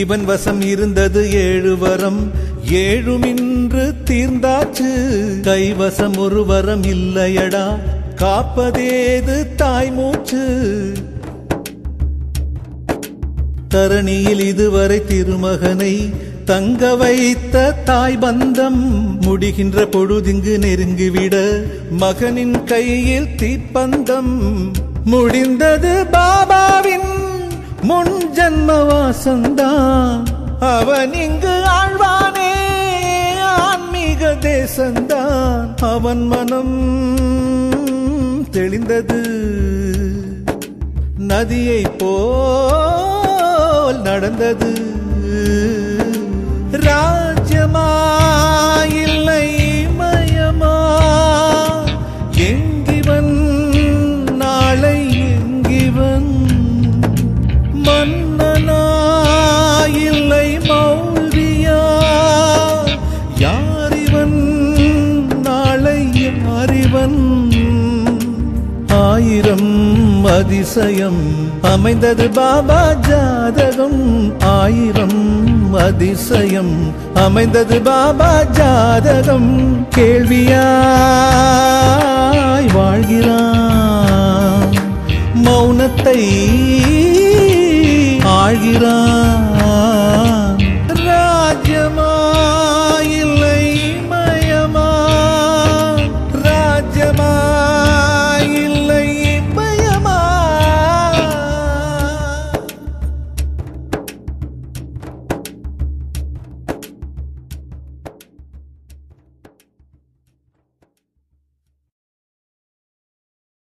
இவன் வசம் இருந்தது ஏழு வரம் ஏழுமின்று தீர்ந்தாச்சு கைவசம் ஒரு வரம் இல்லையடா காப்பதேது தாய் மூச்சு தரணியில் இதுவரை திருமகனை தங்க வைத்த தாய் பந்தம் முடிகின்ற பொழுதிங்கு நெருங்கிவிட மகனின் கையில் தீப்பந்தம் முடிந்தது பாபாவின் முன் ஜன்ம வாசந்தான் அவன் இங்கு ஆழ்வானே ஆன்மீக தேசந்தான் அவன் மனம் தெளிந்தது நதியை போல் நடந்தது ராஜ்யமா இல்லை மயமா எங்கிவன் நாளை எங்கிவன் மன்னனா இல்லை மௌரியா யாரிவன் நாளை யாரிவன் ஆயிரம் அதிசயம் அமைந்தது பாபா ஜாதகம் ஆயிரம் அதிசயம் அமைந்தது பாபா ஜாதகம் கேள்வியாய் வாழ்கிறான் மௌனத்தை ஆழ்கிறான்